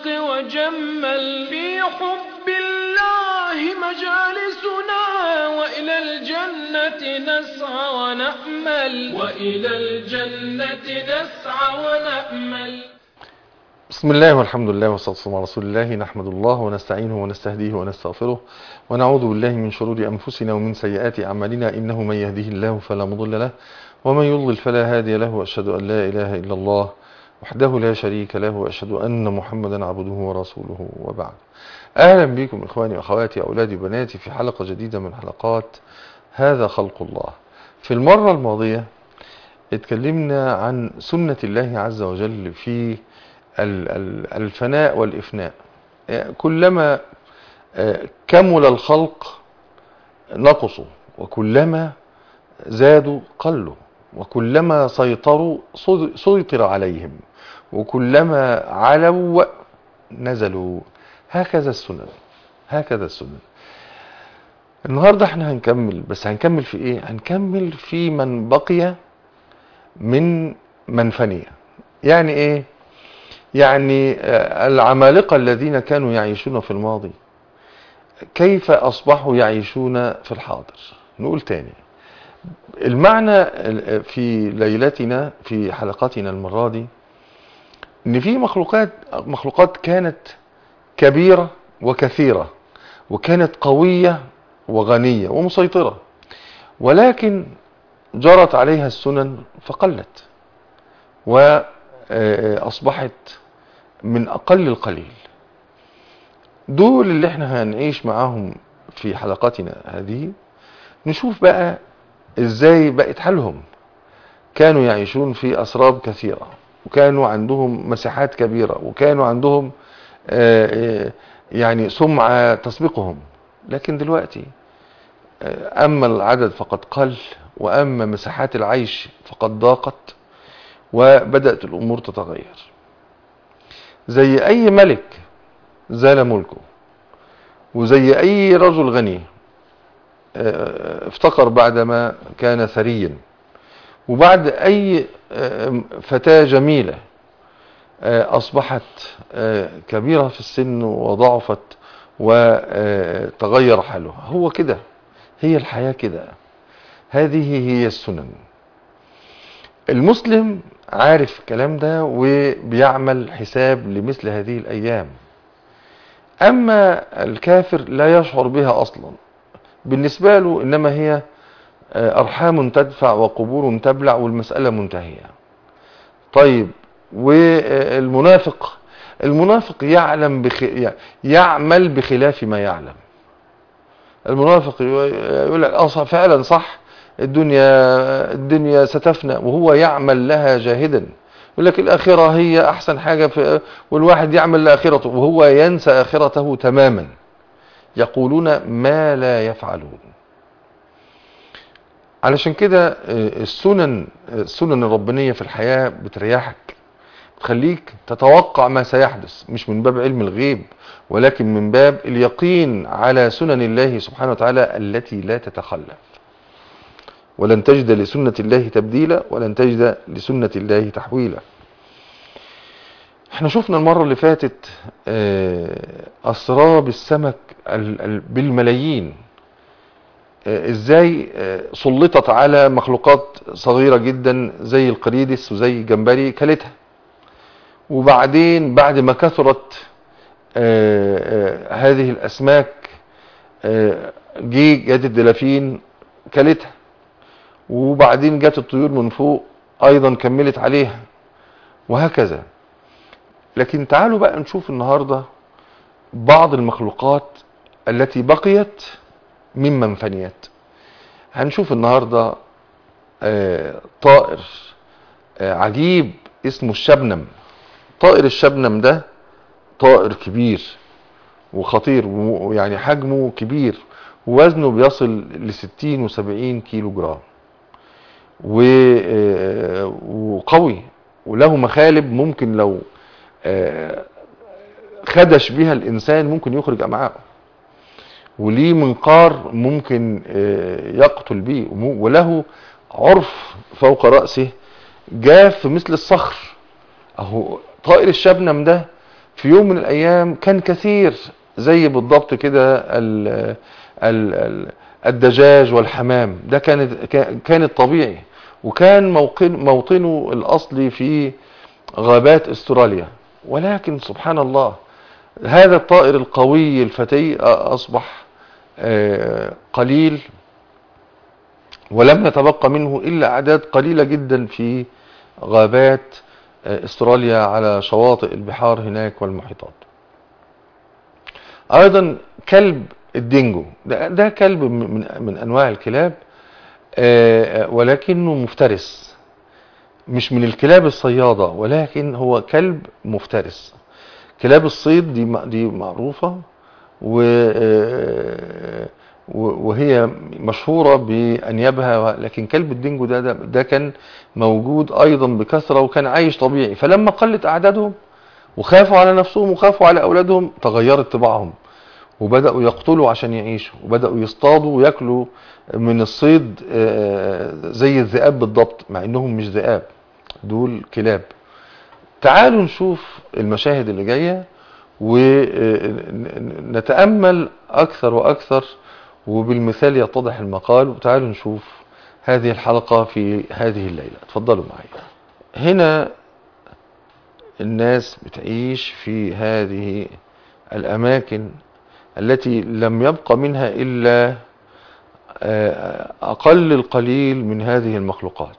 الخلق وجمل في حب الله مجالسنا وإلى الجنة نسعى ونأمل وإلى الجنة نسعى ونأمل بسم الله والحمد لله والصلاة والسلام على رسول الله نحمد الله ونستعينه ونستهديه ونستغفره ونعوذ بالله من شرور أنفسنا ومن سيئات أعمالنا إنه من يهده الله فلا مضل له ومن يضلل فلا هادي له وأشهد أن لا إله إلا الله وحده لا شريك له وأشهد أن محمدا عبده ورسوله وبعد أهلا بكم إخواني وأخواتي أولادي وبناتي في حلقة جديدة من حلقات هذا خلق الله في المرة الماضية اتكلمنا عن سنة الله عز وجل في الفناء والإفناء كلما كمل الخلق نقصوا وكلما زادوا قلوا وكلما سيطروا سيطر عليهم وكلما علوا نزلوا هكذا السنن هكذا السنن النهاردة احنا هنكمل بس هنكمل في ايه هنكمل في من بقي من من فني يعني ايه يعني العمالقة الذين كانوا يعيشون في الماضي كيف أصبحوا يعيشون في الحاضر نقول تاني المعنى في ليلتنا في حلقتنا المرة دي ان في مخلوقات مخلوقات كانت كبيرة وكثيرة وكانت قوية وغنية ومسيطرة ولكن جرت عليها السنن فقلت وأصبحت من أقل القليل دول اللي احنا هنعيش معاهم في حلقاتنا هذه نشوف بقى ازاي بقت حالهم كانوا يعيشون في أسراب كثيرة وكانوا عندهم مساحات كبيرة وكانوا عندهم يعني سمعة تسبقهم لكن دلوقتي أما العدد فقد قل وأما مساحات العيش فقد ضاقت وبدأت الأمور تتغير زي أي ملك زال ملكه وزي أي رجل غني افتقر بعدما كان ثريا وبعد أي فتاة جميلة أصبحت كبيرة في السن وضعفت وتغير حالها هو كده هي الحياة كده هذه هي السنن المسلم عارف الكلام ده وبيعمل حساب لمثل هذه الأيام أما الكافر لا يشعر بها أصلا بالنسبة له إنما هي أرحام تدفع وقبور تبلع والمسألة منتهية طيب والمنافق المنافق يعلم بخ... يعمل بخلاف ما يعلم المنافق يقول لك اه فعلا صح الدنيا الدنيا ستفنى وهو يعمل لها جاهدا يقول لك الآخرة هي أحسن حاجة في والواحد يعمل لآخرته وهو ينسى آخرته تماما يقولون ما لا يفعلون علشان كده السنن السنن الربانية في الحياة بتريحك بتخليك تتوقع ما سيحدث مش من باب علم الغيب ولكن من باب اليقين على سنن الله سبحانه وتعالى التي لا تتخلف ولن تجد لسنة الله تبديلا ولن تجد لسنة الله تحويلا احنا شفنا المرة اللي فاتت أسراب السمك بالملايين ازاي سلطت على مخلوقات صغيرة جدا زي القريدس وزي الجمبري كلتها وبعدين بعد ما كثرت هذه الأسماك جي جت الدلافين كلتها وبعدين جت الطيور من فوق ايضا كملت عليها وهكذا لكن تعالوا بقى نشوف النهاردة بعض المخلوقات التي بقيت ممن فنيت هنشوف النهاردة طائر عجيب اسمه الشبنم طائر الشبنم ده طائر كبير وخطير ويعني حجمه كبير ووزنه بيصل لستين وسبعين كيلو جرام وقوي وله مخالب ممكن لو خدش بها الإنسان ممكن يخرج أمعاءه وليه منقار ممكن يقتل به وله عرف فوق رأسه جاف مثل الصخر اهو طائر الشبنم ده في يوم من الايام كان كثير زي بالضبط كده ال- ال- ال- الدجاج والحمام ده كانت كا- كان الطبيعي وكان موطن موطنه الاصلي في غابات استراليا ولكن سبحان الله هذا الطائر القوي الفتي اصبح آه، قليل ولم يتبقى منه الا اعداد قليله جدا في غابات آه، استراليا على شواطئ البحار هناك والمحيطات ايضا كلب الدينجو ده, ده كلب من, من- من انواع الكلاب آه، آه، ولكنه مفترس مش من الكلاب الصيادة ولكن هو كلب مفترس كلاب الصيد دي م- دي معروفة و آه، و- وهي مشهورة بأنيابها لكن كلب الدينجو ده, ده ده كان موجود أيضا بكثرة وكان عايش طبيعي فلما قلت أعدادهم وخافوا على نفسهم وخافوا على أولادهم تغيرت طباعهم وبدأوا يقتلوا عشان يعيشوا وبدأوا يصطادوا وياكلوا من الصيد آه، زي الذئاب بالضبط مع انهم مش ذئاب دول كلاب تعالوا نشوف المشاهد اللي جاية ونتأمل أكثر وأكثر وبالمثال يتضح المقال وتعالوا نشوف هذه الحلقة في هذه الليلة تفضلوا معي هنا الناس بتعيش في هذه الأماكن التي لم يبق منها إلا آه، أقل القليل من هذه المخلوقات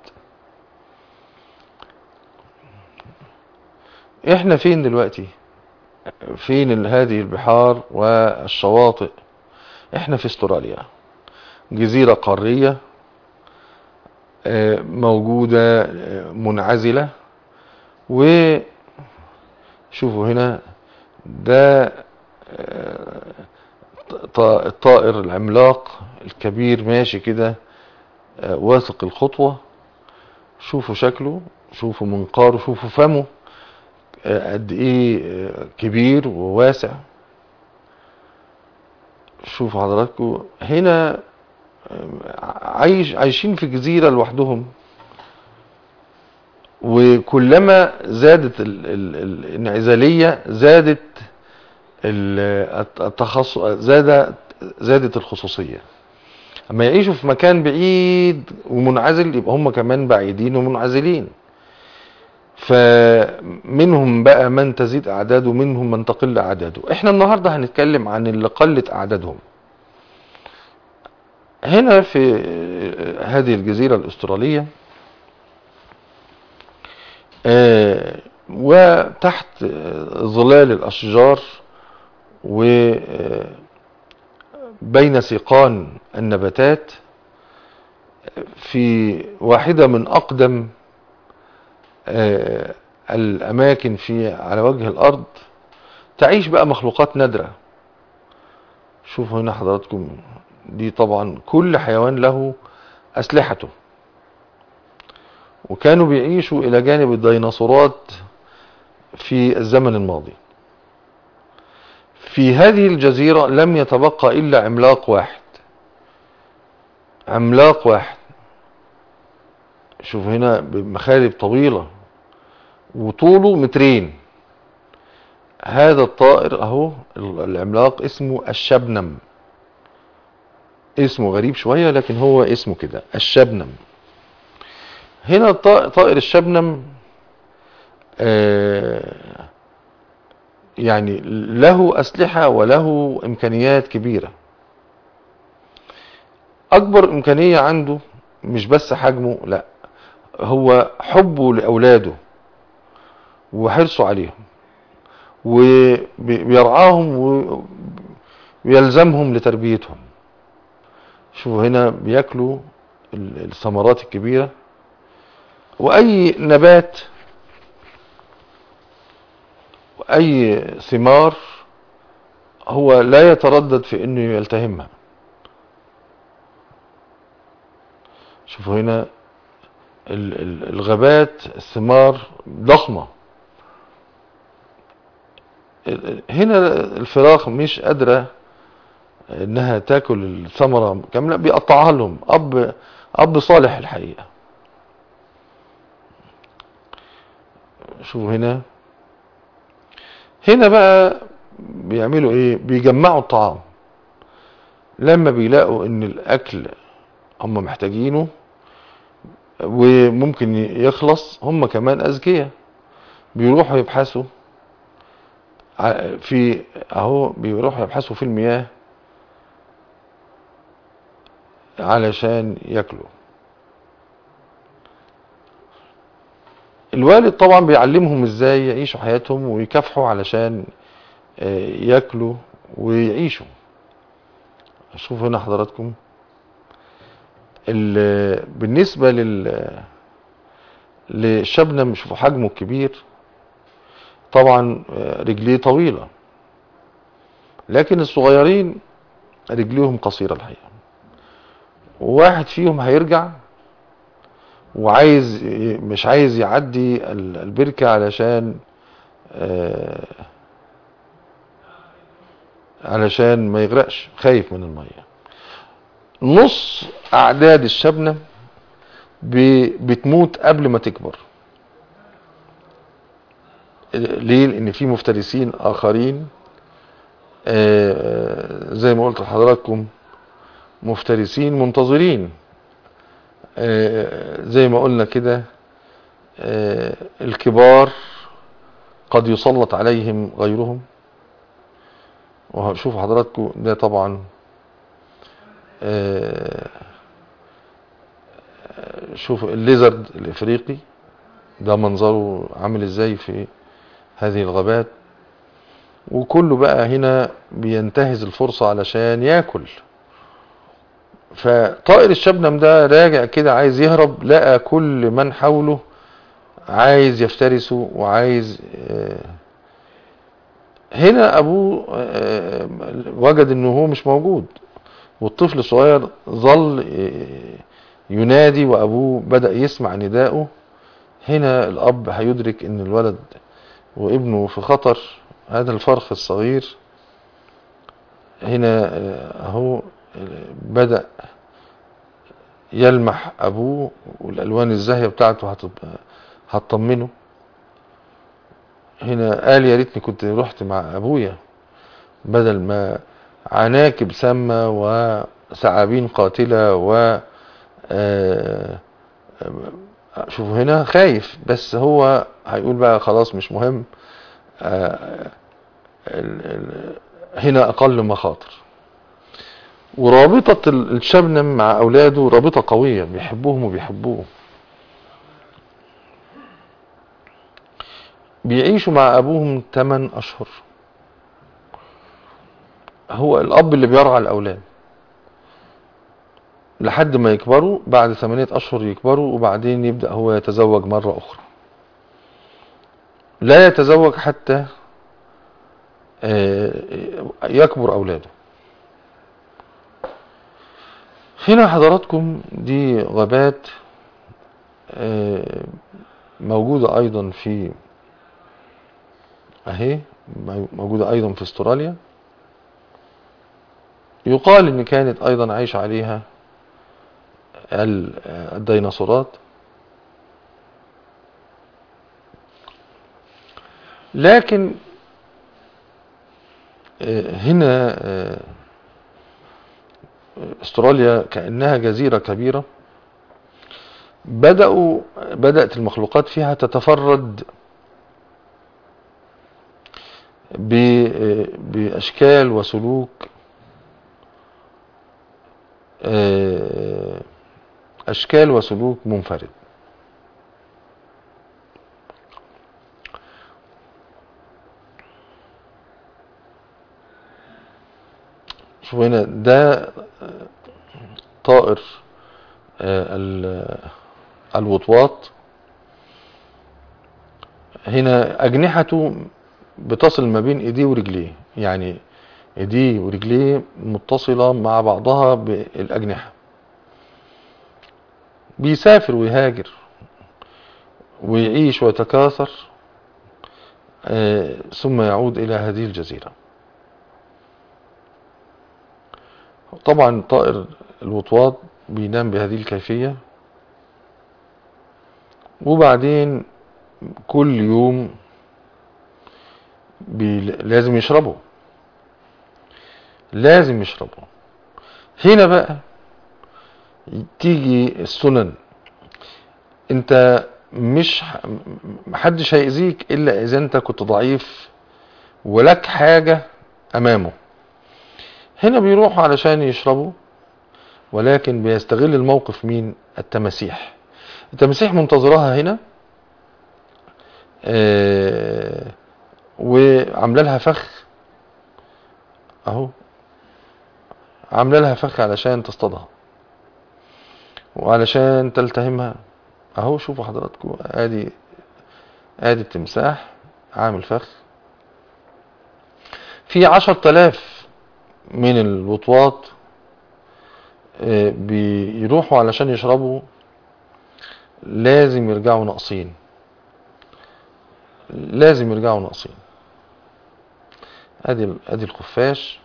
احنا فين دلوقتي فين ال- هذه البحار والشواطئ احنا في استراليا جزيرة قارية آه، موجودة آه، منعزلة وشوفوا هنا ده آه، ط- الطائر العملاق الكبير ماشي كده آه، واثق الخطوة شوفوا شكله شوفوا منقاره شوفوا فمه آه، قد ايه آه، كبير وواسع شوفوا حضراتكم هنا آه، عايش عايشين في جزيرة لوحدهم وكلما زادت ال- ال- ال- الانعزالية زادت ال- التخصص زاد زادت الخصوصية اما يعيشوا في مكان بعيد ومنعزل يبقى هم كمان بعيدين ومنعزلين فمنهم بقى من تزيد اعداده منهم من تقل اعداده احنا النهارده هنتكلم عن اللي قلت اعدادهم هنا في هذه الجزيرة الاسترالية آه، وتحت آه، ظلال الاشجار وبين سيقان النباتات في واحدة من أقدم آه، الأماكن في على وجه الأرض تعيش بقى مخلوقات نادرة شوفوا هنا حضراتكم دي طبعا كل حيوان له أسلحته وكانوا بيعيشوا إلى جانب الديناصورات في الزمن الماضي في هذه الجزيرة لم يتبقى إلا عملاق واحد عملاق واحد شوف هنا بمخالب طويلة وطوله مترين هذا الطائر اهو العملاق اسمه الشبنم اسمه غريب شوية لكن هو اسمه كده الشبنم هنا الطائر طائر الشبنم آه يعني له أسلحة وله إمكانيات كبيرة أكبر إمكانية عنده مش بس حجمه لا هو حبه لأولاده وحرصه عليهم وبيرعاهم ويلزمهم لتربيتهم شوفوا هنا بياكلوا الثمرات الكبيرة وأي نبات اي ثمار هو لا يتردد في انه يلتهمها شوفوا هنا الغابات الثمار ضخمة هنا الفراخ مش قادرة انها تاكل الثمرة كاملة بيقطعها لهم اب اب صالح الحقيقة شوفوا هنا هنا بقى بيعملوا ايه بيجمعوا الطعام لما بيلاقوا ان الاكل هم محتاجينه وممكن يخلص هم كمان اذكياء بيروحوا يبحثوا ع- في اهو بيروحوا يبحثوا في المياه علشان ياكلوا الوالد طبعا بيعلمهم ازاي يعيشوا حياتهم ويكافحوا علشان آه، ياكلوا ويعيشوا شوف هنا حضراتكم ال- بالنسبة لل للشبنم شوفوا حجمه الكبير طبعا آه، رجليه طويلة لكن الصغيرين رجليهم قصيرة الحقيقة وواحد فيهم هيرجع وعايز مش عايز يعدي ال- البركة علشان آه، علشان ما يغرقش خايف من المية نص أعداد الشبنة ب- بتموت قبل ما تكبر ليه لأن في مفترسين آخرين آه، زي ما قلت لحضراتكم مفترسين منتظرين آه، زي ما قلنا كده آه، الكبار قد يسلط عليهم غيرهم وشوف حضراتكم ده طبعا آه، آه، شوف الليزرد الافريقي ده منظره عامل ازاي في هذه الغابات وكله بقى هنا بينتهز الفرصة علشان ياكل فطائر الشبنم ده راجع كده عايز يهرب لقى كل من حوله عايز يفترسه وعايز آه، هنا ابوه آه، وجد انه هو مش موجود والطفل الصغير ظل آه، ينادي وابوه بدأ يسمع نداءه هنا الاب هيدرك ان الولد وابنه في خطر هذا الفرخ الصغير هنا آه، اهو آه، بدأ يلمح ابوه والالوان الزاهيه بتاعته هتبقى هتطمنه هنا قال يا ريتني كنت رحت مع ابويا بدل ما عناكب سامه وثعابين قاتله و آه، شوفوا هنا خايف بس هو هيقول بقى خلاص مش مهم آه، ال- ال- هنا اقل مخاطر ورابطة ال- الشبنم مع أولاده رابطة قوية بيحبوهم وبيحبوه بيعيشوا مع أبوهم 8 أشهر هو الأب اللي بيرعى الأولاد لحد ما يكبروا بعد ثمانية أشهر يكبروا وبعدين يبدأ هو يتزوج مرة أخرى لا يتزوج حتى آه، يكبر أولاده هنا حضراتكم دي غابات آه، موجودة أيضا في أهي موجودة أيضا في استراليا يقال إن كانت أيضا عايش عليها ال- الديناصورات لكن آه، هنا آه، استراليا كأنها جزيرة كبيرة بدأوا بدأت المخلوقات فيها تتفرد ب- بأشكال وسلوك آه، أشكال وسلوك منفرد شوف هنا ده طائر آه، ال- الوطواط هنا أجنحته بتصل ما بين ايديه ورجليه يعني ايديه ورجليه متصلة مع بعضها بالأجنحة بيسافر ويهاجر ويعيش ويتكاثر آه، ثم يعود إلى هذه الجزيرة طبعا طائر الوطواط بينام بهذه الكيفية وبعدين كل يوم بي لازم يشربوا لازم يشربوا هنا بقى تيجي السنن انت مش محدش هيأذيك الا اذا انت كنت ضعيف ولك حاجة امامه هنا بيروحوا علشان يشربوا ولكن بيستغل الموقف مين التماسيح التماسيح منتظرها هنا آه وعامله لها فخ اهو عامله لها فخ علشان تصطادها وعلشان تلتهمها اهو شوفوا حضراتكم ادي ادي التمساح عامل فخ في عشر تلاف من الوطواط بيروحوا علشان يشربوا لازم يرجعوا ناقصين لازم يرجعوا ناقصين ادي ادي الخفاش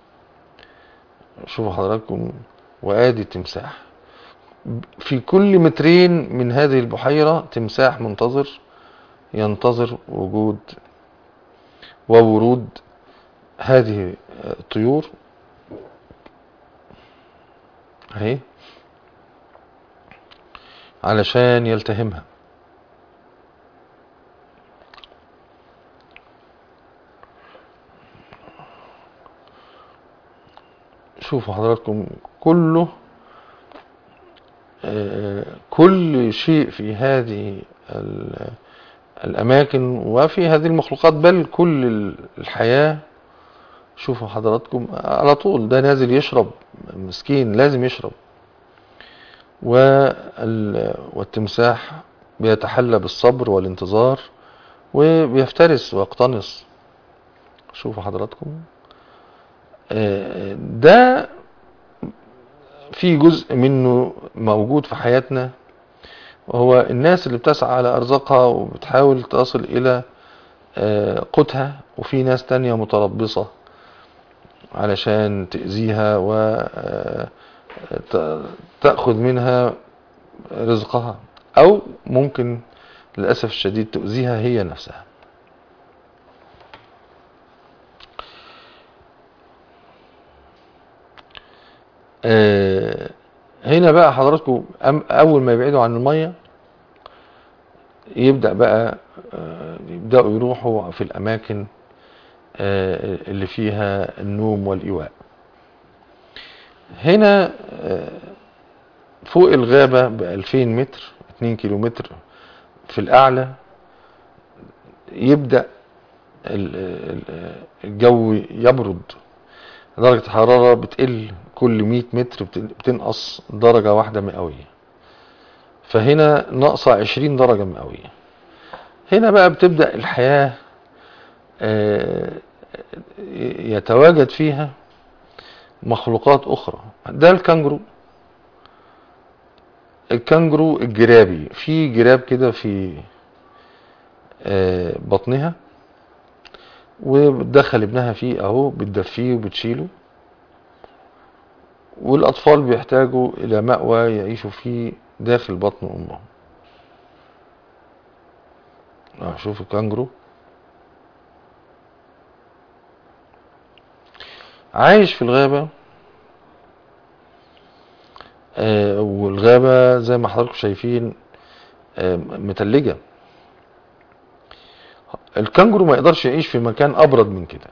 شوفوا حضراتكم وادي التمساح في كل مترين من هذه البحيرة تمساح منتظر ينتظر وجود وورود هذه الطيور اهي علشان يلتهمها شوفوا حضراتكم كله كل شيء في هذه الأماكن وفي هذه المخلوقات بل كل الحياة شوفوا حضراتكم على طول ده نازل يشرب مسكين لازم يشرب والتمساح بيتحلى بالصبر والانتظار وبيفترس ويقتنص شوفوا حضراتكم ده في جزء منه موجود في حياتنا وهو الناس اللي بتسعى على أرزاقها وبتحاول تصل إلى قوتها وفي ناس تانية متربصة علشان تأذيها وتأخذ منها رزقها أو ممكن للأسف الشديد تؤذيها هي نفسها هنا بقى حضراتكم اول ما يبعدوا عن المية يبدأ بقى يبدأوا يروحوا في الاماكن اللي فيها النوم والايواء هنا فوق الغابة بألفين متر اتنين كيلو متر في الاعلى يبدأ الجو يبرد درجة الحرارة بتقل كل 100 متر بتنقص درجة واحدة مئوية فهنا ناقصة 20 درجة مئوية هنا بقى بتبدأ الحياة يتواجد فيها مخلوقات أخرى ده الكانجرو الكانجرو الجرابي في جراب كده في بطنها وبتدخل ابنها فيه اهو بتدفيه وبتشيله والاطفال بيحتاجوا الى مأوى يعيشوا فيه داخل بطن امهم اه شوف الكانجرو عايش في الغابة آه والغابة زي ما حضراتكم شايفين آه متلجة الكانجرو ما يقدرش يعيش في مكان ابرد من كده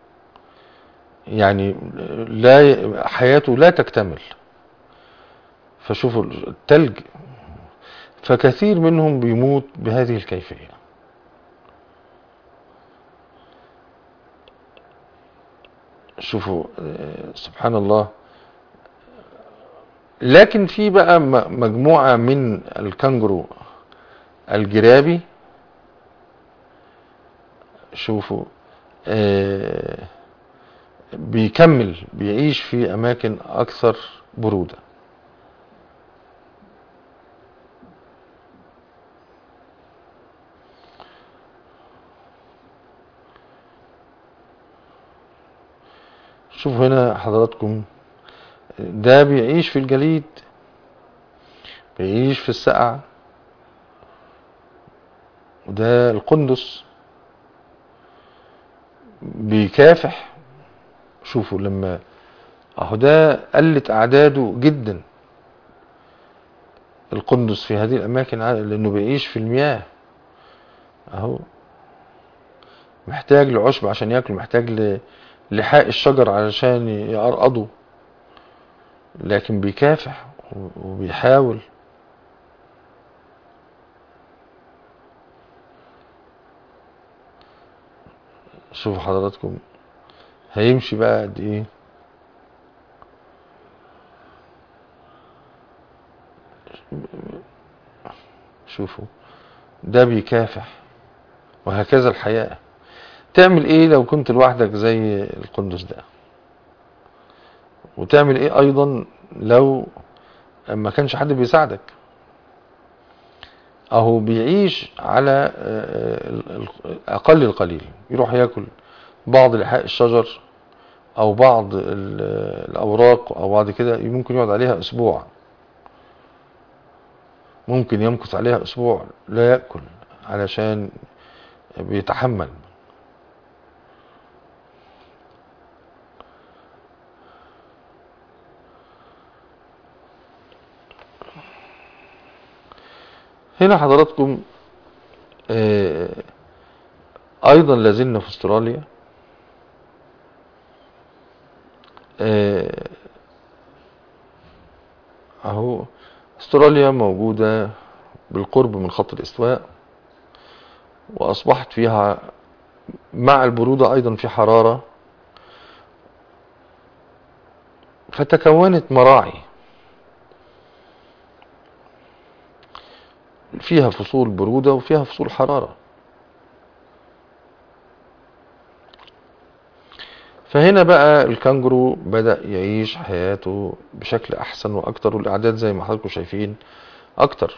يعني لا حياته لا تكتمل فشوفوا التلج فكثير منهم بيموت بهذه الكيفية شوفوا سبحان الله لكن في بقى مجموعة من الكانجرو الجرابي شوفوا آه بيكمل بيعيش في اماكن اكثر برودة شوفوا هنا حضراتكم ده بيعيش في الجليد بيعيش في السقع وده القندس بيكافح شوفوا لما اهو ده قلت اعداده جدا القندس في هذه الاماكن ع- لانه بيعيش في المياه اهو محتاج لعشب عشان ياكل محتاج ل- لحاء الشجر علشان يقرقضه لكن بيكافح و- وبيحاول شوفوا حضراتكم هيمشي بقى قد ايه شوفوا ده بيكافح وهكذا الحياة تعمل ايه لو كنت لوحدك زي القندس ده وتعمل ايه ايضا لو ما كانش حد بيساعدك اهو بيعيش على آه، ال- ال- اقل القليل يروح ياكل بعض لحاء الشجر او بعض ال- الاوراق او بعض كده ممكن يقعد عليها اسبوع ممكن يمكث عليها اسبوع لا ياكل علشان بيتحمل هنا حضراتكم آه، ايضا لازلنا في استراليا آه، اهو استراليا موجودة بالقرب من خط الاستواء واصبحت فيها مع البرودة ايضا في حرارة فتكونت مراعي فيها فصول برودة وفيها فصول حرارة فهنا بقى الكانجرو بدأ يعيش حياته بشكل أحسن وأكتر والأعداد زي ما حضراتكم شايفين أكتر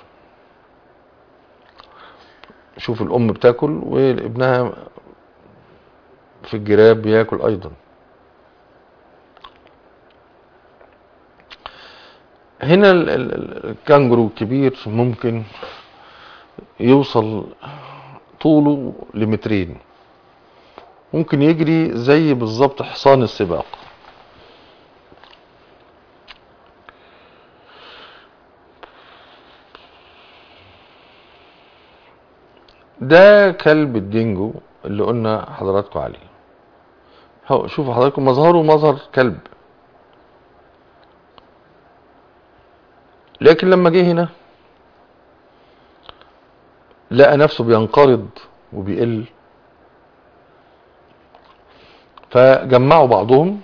شوف الأم بتاكل وابنها في الجراب بياكل أيضا هنا ال- ال- ال- الكانجرو الكبير ممكن يوصل طوله لمترين ممكن يجري زي بالظبط حصان السباق ده كلب الدينجو اللي قلنا حضراتكم عليه هو شوفوا حضراتكم مظهره مظهر كلب لكن لما جه هنا لقى نفسه بينقرض وبيقل فجمعوا بعضهم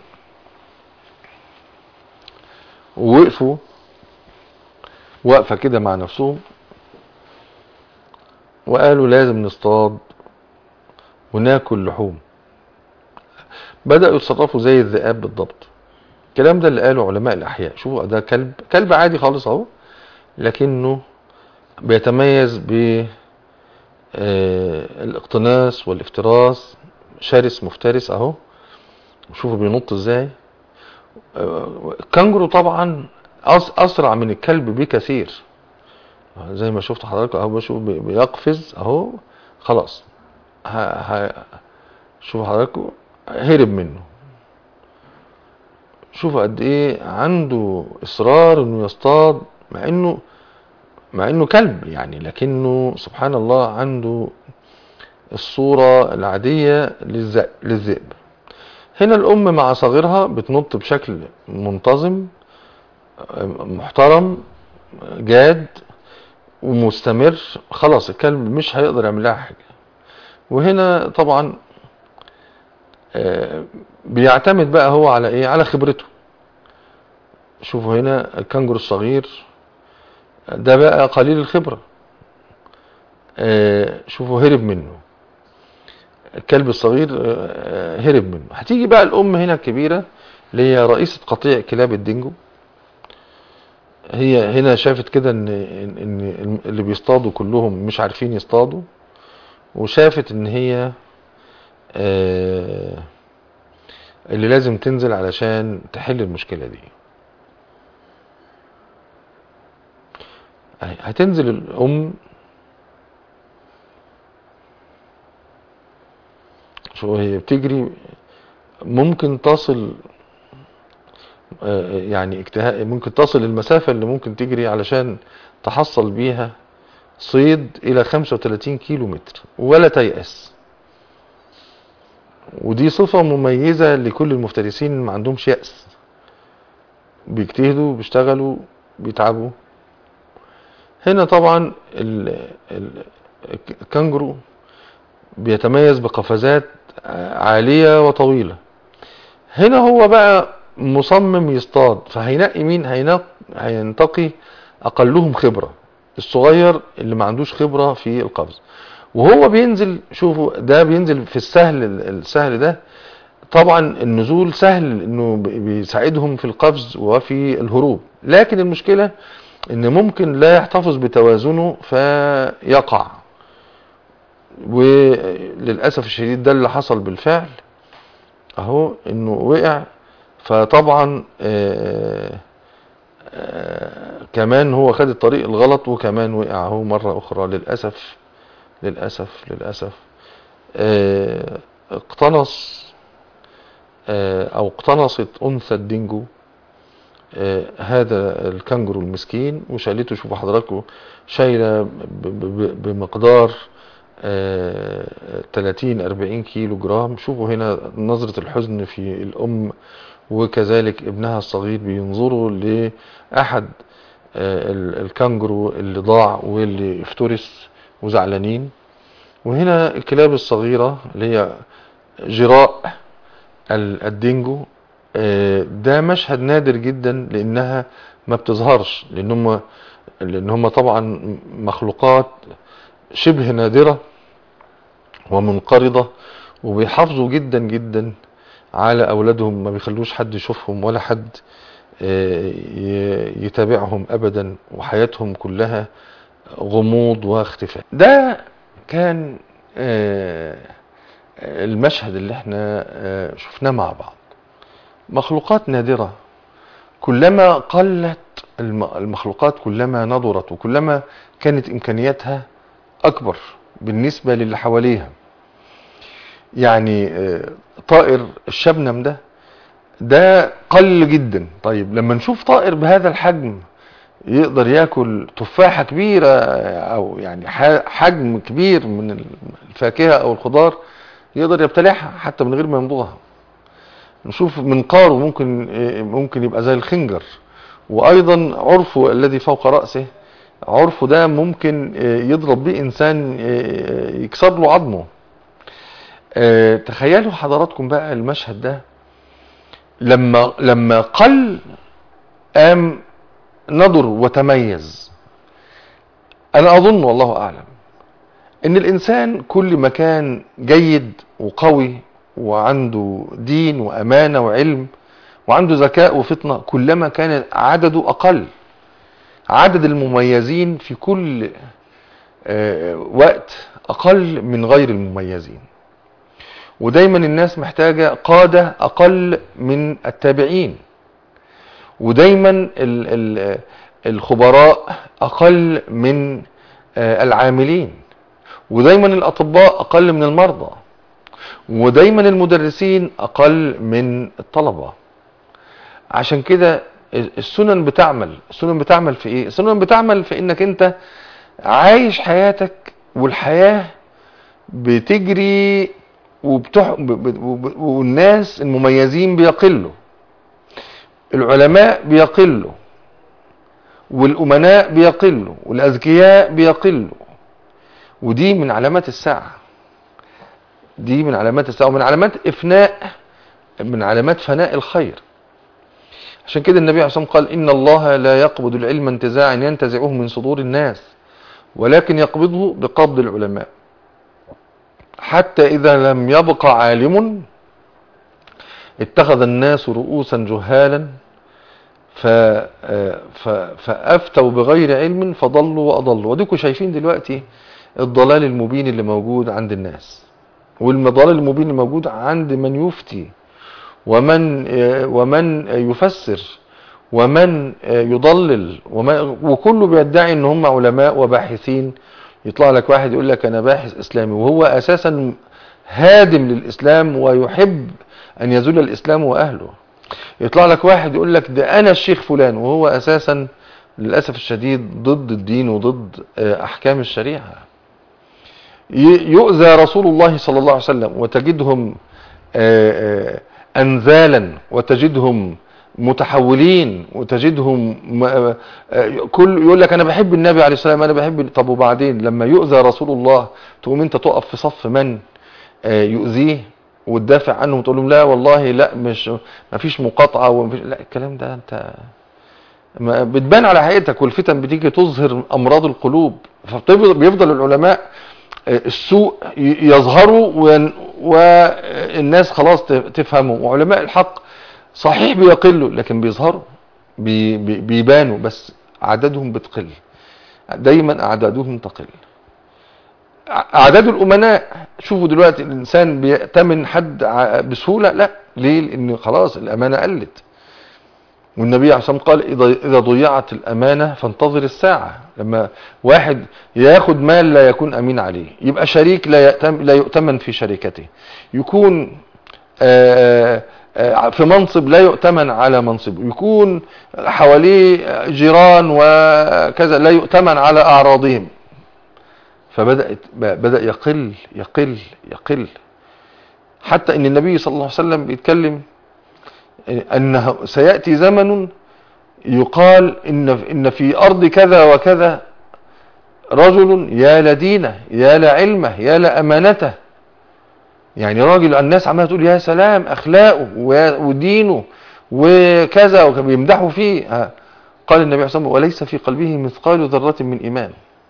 ووقفوا وقفة كده مع نفسهم وقالوا لازم نصطاد وناكل لحوم بدأوا يتصرفوا زي الذئاب بالضبط الكلام ده اللي قاله علماء الأحياء شوفوا ده كلب كلب عادي خالص اهو لكنه بيتميز ب آه، الاقتناص والافتراس شرس مفترس اهو شوفوا بينط ازاي آه، الكانجرو طبعا أس- اسرع من الكلب بكثير زي ما شفت حضرتك اهو بشوف بي- بيقفز اهو خلاص ه... ه... شوفوا حضراتكم هرب منه شوفوا قد ايه عنده اصرار انه يصطاد مع انه مع انه كلب يعني لكنه سبحان الله عنده الصورة العادية للذئب للذئب هنا الام مع صغيرها بتنط بشكل منتظم محترم جاد ومستمر خلاص الكلب مش هيقدر يعمل لها حاجة وهنا طبعا آه، بيعتمد بقى هو على ايه على خبرته شوفوا هنا الكنجر الصغير ده بقى قليل الخبرة آه، شوفوا هرب منه الكلب الصغير آه، هرب منه هتيجي بقى الام هنا الكبيرة اللي هي رئيسة قطيع كلاب الدينجو هي هنا شافت كده ان ان إن اللي بيصطادوا كلهم مش عارفين يصطادوا وشافت ان هي آه، اللي لازم تنزل علشان تحل المشكلة دي أهي، هتنزل الأم شو هي بتجري ممكن تصل آه، يعني اجتهاد ممكن تصل المسافة اللي ممكن تجري علشان تحصل بيها صيد الى 35 كيلو متر ولا تيأس ودي صفة مميزة لكل المفترسين اللي ما عندهمش يأس بيجتهدوا بيشتغلوا بيتعبوا هنا طبعا ال- ال- الكنجرو بيتميز بقفزات عالية وطويلة هنا هو بقى مصمم يصطاد فهينقي مين هينق... هينتقي اقلهم خبرة الصغير اللي ما عندوش خبرة في القفز وهو بينزل شوفوا ده بينزل في السهل السهل ده طبعا النزول سهل انه بي- بيساعدهم في القفز وفي الهروب لكن المشكلة ان ممكن لا يحتفظ بتوازنه فيقع وللأسف الشديد ده اللي حصل بالفعل اهو انه وقع فطبعا آه، آه، كمان هو خد الطريق الغلط وكمان وقع اهو مرة اخرى للأسف للأسف للأسف آه، اقتنص آه، او اقتنصت انثى الدينجو آه، هذا الكنجرو المسكين وشالته شوفوا حضراتكم شايله ب- ب- بمقدار آه، 30 40 كيلو جرام شوفوا هنا نظرة الحزن في الأم وكذلك ابنها الصغير بينظروا لأحد آه، ال- الكنجرو اللي ضاع واللي افترس وزعلانين وهنا الكلاب الصغيرة اللي هي جراء ال- الدينجو آه، ده مشهد نادر جدا لانها ما بتظهرش لان هم لان هم طبعا مخلوقات شبه نادرة ومنقرضة وبيحافظوا جدا جدا على اولادهم ما بيخلوش حد يشوفهم ولا حد آه، ي- يتابعهم ابدا وحياتهم كلها غموض واختفاء ده كان آه، المشهد اللي احنا آه، شفناه مع بعض مخلوقات نادرة كلما قلت الم- المخلوقات كلما نضرت وكلما كانت إمكانياتها أكبر بالنسبة للي حواليها يعني آه، طائر الشبنم ده ده قل جدا طيب لما نشوف طائر بهذا الحجم يقدر ياكل تفاحة كبيرة او يعني ح- حجم كبير من الفاكهة او الخضار يقدر يبتلعها حتى من غير ما يمضغها نشوف منقاره ممكن ممكن يبقى زي الخنجر وايضا عرفه الذي فوق رأسه عرفه ده ممكن يضرب بيه انسان يكسر له عظمه آه، تخيلوا حضراتكم بقى المشهد ده لما لما قل قام نضر وتميز انا اظن والله اعلم ان الانسان كل ما كان جيد وقوي وعنده دين وامانه وعلم وعنده ذكاء وفطنه كلما كان عدده اقل عدد المميزين في كل آه، وقت اقل من غير المميزين ودايما الناس محتاجه قاده اقل من التابعين ودايما ال ال الخبراء اقل من آه، العاملين ودايما الاطباء اقل من المرضى ودايما المدرسين اقل من الطلبة عشان كده السنن بتعمل السنن بتعمل في ايه السنن بتعمل في انك انت عايش حياتك والحياة بتجري وبتح... ب- ب- وب- والناس المميزين بيقلوا العلماء بيقلوا والأمناء بيقلوا والأذكياء بيقلوا ودي من علامات الساعة دي من علامات الساعة ومن علامات إفناء من علامات فناء الخير عشان كده النبي عليه الصلاة والسلام قال إن الله لا يقبض العلم انتزاعا ينتزعه من صدور الناس ولكن يقبضه بقبض العلماء حتى إذا لم يبق عالم اتخذ الناس رؤوسا جهالا ف... ف... فأفتوا بغير علم فضلوا وأضلوا وديكم شايفين دلوقتي الضلال المبين اللي موجود عند الناس والضلال المبين اللي موجود عند من يفتي ومن ومن يفسر ومن يضلل وما وكله بيدعي ان هم علماء وباحثين يطلع لك واحد يقول لك انا باحث اسلامي وهو اساسا هادم للإسلام ويحب أن يزول الإسلام وأهله يطلع لك واحد يقول لك ده أنا الشيخ فلان وهو أساسا للأسف الشديد ضد الدين وضد آه، أحكام الشريعة ي- يؤذى رسول الله صلى الله عليه وسلم وتجدهم آه، آه، أنذالا وتجدهم متحولين وتجدهم م- آه، آه، كل يقول لك أنا بحب النبي عليه السلام أنا بحب طب وبعدين لما يؤذى رسول الله تقوم أنت تقف في صف من آه، يؤذيه وتدافع عنه وتقول لهم لا والله لا مش ما فيش مقاطعة ومفيش لا الكلام ده أنت ما بتبان على حقيقتك والفتن بتيجي تظهر امراض القلوب فبيفضل العلماء آه، السوء ي- يظهروا ون- والناس خلاص ت- تفهموا وعلماء الحق صحيح بيقلوا لكن بيظهروا بي- بي- بيبانوا بس اعدادهم بتقل دايما اعدادهم تقل ع- اعداد الامناء شوفوا دلوقتي الانسان بيأتمن حد ع- بسهولة لا ليه لان خلاص الامانة قلت والنبي عليه الصلاة والسلام قال إذا- إذا ضيعت الأمانة فانتظر الساعة لما واحد ياخد مال لا يكون أمين عليه يبقى شريك لا يأتم لا يؤتمن في شركته يكون آه، آه، في منصب لا يؤتمن على منصبه يكون حواليه جيران وكذا لا يؤتمن على أعراضهم فبدأت بدأ يقل يقل يقل حتى ان النبي صلى الله عليه وسلم بيتكلم انه سيأتي زمن يقال ان ان في ارض كذا وكذا رجل يا لدينه يا لعلمه يا لامانته يعني راجل الناس عماله تقول يا سلام اخلاقه ويا- ودينه وكذا وبيمدحوا فيه ها. قال النبي صلى الله عليه وسلم وليس في قلبه مثقال ذرة من ايمان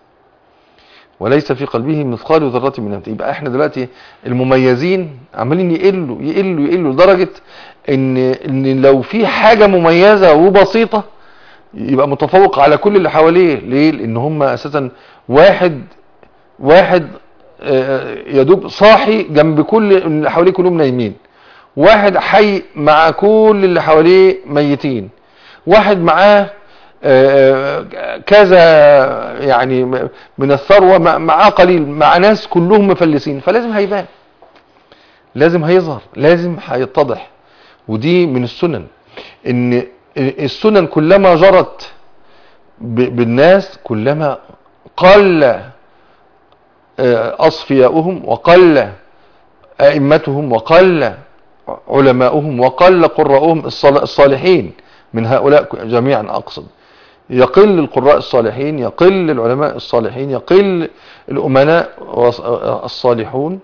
وليس في قلبه مثقال ذرة من ايمان يبقى احنا دلوقتي المميزين عمالين يقلوا يقلوا يقلوا لدرجة ان ان لو في حاجة مميزة وبسيطة يبقى متفوق على كل اللي حواليه ليه لان هم اساسا واحد واحد آه، يدوب صاحي جنب كل اللي حواليه كلهم نايمين واحد حي مع كل اللي حواليه ميتين واحد معاه آه، كذا يعني من الثروة مع- معاه قليل مع ناس كلهم مفلسين فلازم هيبان لازم هيظهر لازم هيتضح ودي من السنن ان السنن كلما جرت ب- بالناس كلما قل آه، اصفياؤهم وقل ائمتهم وقل علماؤهم وقل قراءهم الصال- الصالحين من هؤلاء جميعا اقصد يقل القراء الصالحين يقل العلماء الصالحين يقل الامناء والص- الصالحون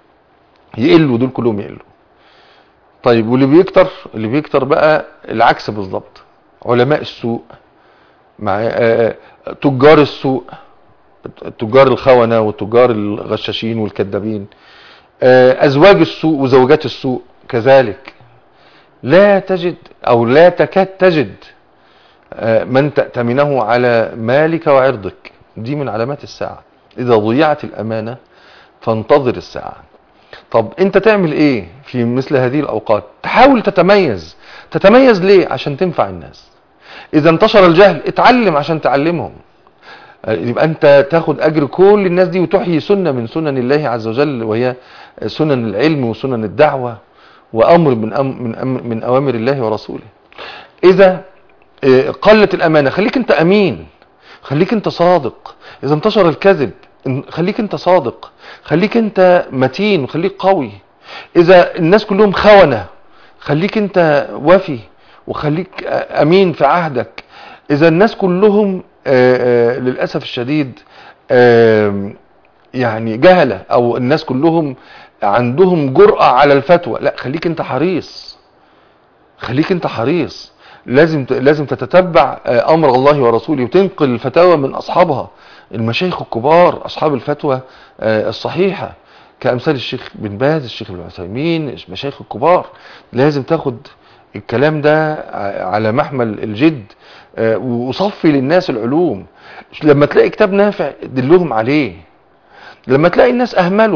يقلوا دول كلهم يقلوا طيب واللي بيكتر اللي بيكتر بقى العكس بالظبط علماء السوء مع آه، آه، تجار السوء تجار الخونة وتجار الغشاشين والكذابين آه، أزواج السوء وزوجات السوء كذلك لا تجد أو لا تكاد تجد آه، من تأتمنه على مالك وعرضك دي من علامات الساعة إذا ضيعت الأمانة فانتظر الساعة طب انت تعمل ايه في مثل هذه الاوقات تحاول تتميز تتميز ليه عشان تنفع الناس اذا انتشر الجهل اتعلم عشان تعلمهم آه، يبقى انت تاخد اجر كل الناس دي وتحيي سنة من سنن الله عز وجل وهي سنن العلم وسنن الدعوة وامر من أم من, أم من اوامر الله ورسوله اذا آه، قلت الامانة خليك انت امين خليك انت صادق اذا انتشر الكذب ان- خليك انت صادق خليك انت متين وخليك قوي اذا الناس كلهم خونة خليك انت وفي وخليك آه، امين في عهدك اذا الناس كلهم آه، آه، للاسف الشديد آم، يعني جهلة او الناس كلهم عندهم جرأة على الفتوى لا خليك انت حريص خليك انت حريص لازم ت- لازم تتتبع آه، امر الله ورسوله وتنقل الفتاوى من اصحابها المشايخ الكبار اصحاب الفتوى آه، الصحيحه كامثال الشيخ بن باز الشيخ ابن عثيمين المشايخ الكبار لازم تاخد الكلام ده ع- على محمل الجد آه، وصفي للناس العلوم لما تلاقي كتاب نافع دلهم عليه لما تلاقي الناس اهملوا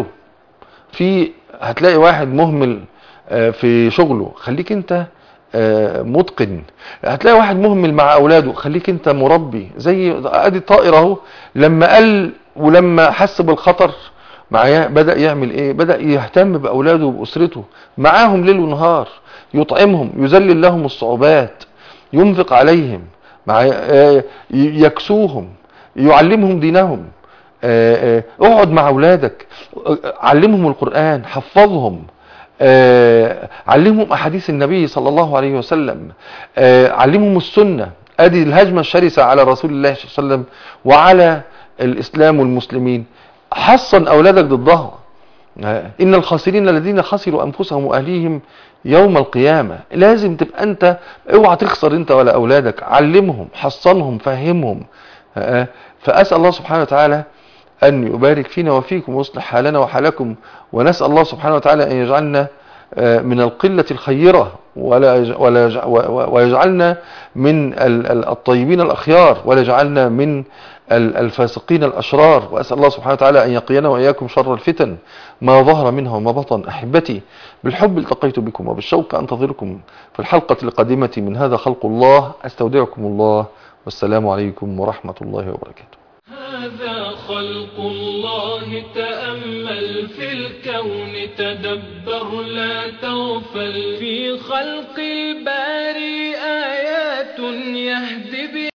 في هتلاقي واحد مهمل آه، في شغله خليك انت آه، متقن هتلاقي واحد مهمل مع اولاده خليك انت مربي زي ادي الطائر اهو لما قال ولما حس بالخطر معايا بدأ يعمل ايه بدأ يهتم بأولاده وبأسرته معاهم ليل ونهار يطعمهم يذلل لهم الصعوبات ينفق عليهم معايا آه، ي- يكسوهم يعلمهم دينهم آه، آه، اقعد مع اولادك آه، علمهم القرآن حفظهم آه، علمهم احاديث النبي صلى الله عليه وسلم آه، علمهم السنة ادي الهجمة الشرسة على رسول الله صلى الله عليه وسلم وعلى الاسلام والمسلمين حصن اولادك ضدها آه، ان الخاسرين الذين خسروا انفسهم واهليهم يوم القيامة لازم تبقى انت اوعى تخسر انت ولا اولادك علمهم حصنهم فهمهم آه، فاسأل الله سبحانه وتعالى أن يبارك فينا وفيكم ويصلح حالنا وحالكم ونسأل الله سبحانه وتعالى أن يجعلنا آه، من القلة الخيرة ولا يج- ولا يج- و- و- ويجعلنا من ال- ال- الطيبين الأخيار ولا يجعلنا من ال- الفاسقين الأشرار وأسأل الله سبحانه وتعالى أن يقينا وإياكم شر الفتن ما ظهر منها وما بطن أحبتي بالحب التقيت بكم وبالشوق أنتظركم في الحلقة القادمة من هذا خلق الله أستودعكم الله والسلام عليكم ورحمة الله وبركاته هذا خلق الله تأمل في الكون تدبر لا تغفل في خلق الباري آيات يهدي بها